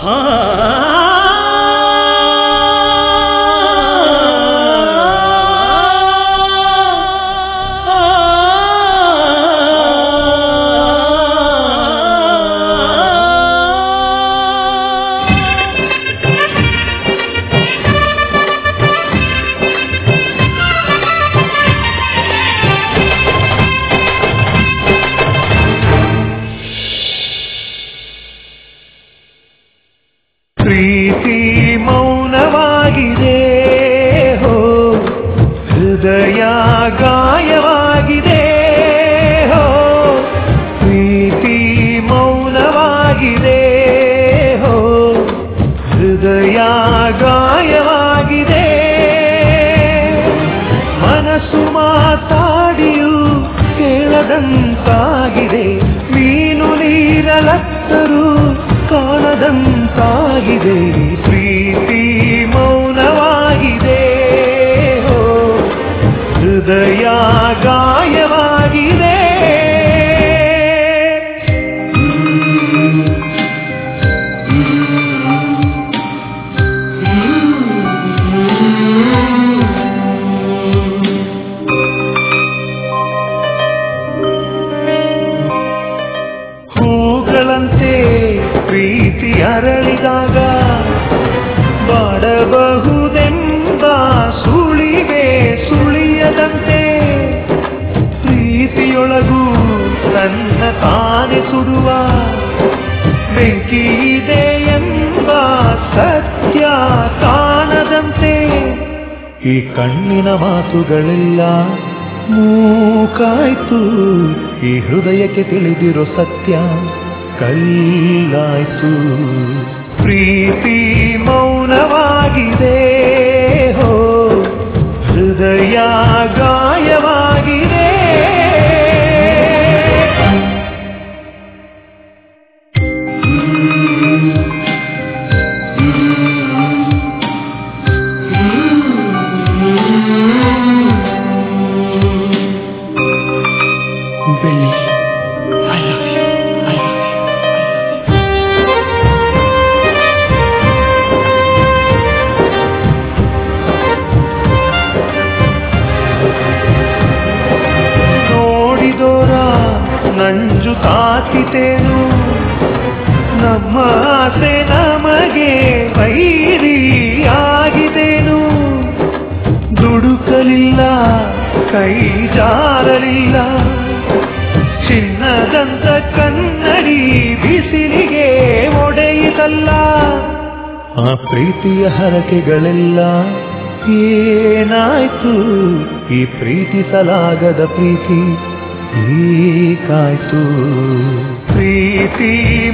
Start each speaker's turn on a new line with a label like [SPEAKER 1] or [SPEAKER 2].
[SPEAKER 1] ಪ್ರೀತಿ ಮೌನವಾಗಿದೆ ಹೋ ಹೃದಯ ಗಾಯವಾಗಿದೆ ಹೋ ಪ್ರೀತಿ ಮೌನವಾಗಿದೆ ಹೋ ಹೃದಯ ಗಾಯವಾಗಿದೆ ಮನಸ್ಸು ಮಾತಾಡಿಯೂ ಕೇಳದಂತಾಗಿದೆ ಮೀನು ನೀರಲತ್ತರೂ ಕಾಣದಂತಾಗಿದೆ ಪ್ರೀತಿ ಮೌನವಾಗಿದೆ ಹೋ ಹೃದಯ ಗಾಯವಾಗಿದೆ ಹೂಗಳಂತೆ ಪ್ರೀತಿ ಅರಳಿದಾಗ ಬಾಡಬಹುದೆಂಬ ಸುಳಿವೆ ಸುಳಿಯದಂತೆ ಪ್ರೀತಿಯೊಳಗೂ ತನ್ನ ತಾನೆ ಸುಡುವ ಬೆಂಕಿ ಇದೆ ಎಂಬ ಸತ್ಯ ಕಾಣದಂತೆ ಈ ಕಣ್ಣಿನ ಮಾತುಗಳೆಲ್ಲ ಮೂಕಾಯ್ತು ಈ ಹೃದಯಕ್ಕೆ ತಿಳಿದಿರೋ ಸತ್ಯ ಕಲ್ಲಾಯ್ತು ಪ್ರೀತಿ ಮೌನವಾಗಿದೆ ಹೋ ಹೃದಯ ಗಾಯವಾಗಿದೆ
[SPEAKER 2] ಬೆಳ್ಳಿ I love you I love you
[SPEAKER 1] ನೋಡಿದೋರ ನಂಜು ತಾಕಿತೇನು ನಮ್ಮ ಆಸೆ ನಮಗೆ ವೈರಿಯಾಗಿದೇನು ದುಡುಕಲಿಲ್ಲ ಕೈ ಜಾರಲಿಲ್ಲ ಚಿನ್ನದಂತ ಕನ್ನಡಿ ಬಿಸಿಲಿಗೆ ಒಡೆಯಿತಲ್ಲ ಆ ಪ್ರೀತಿಯ ಹರಕೆಗಳೆಲ್ಲ ಏನಾಯ್ತು ಈ ಪ್ರೀತಿಸಲಾಗದ ಪ್ರೀತಿ ಏಕಾಯ್ತು ಪ್ರೀತಿ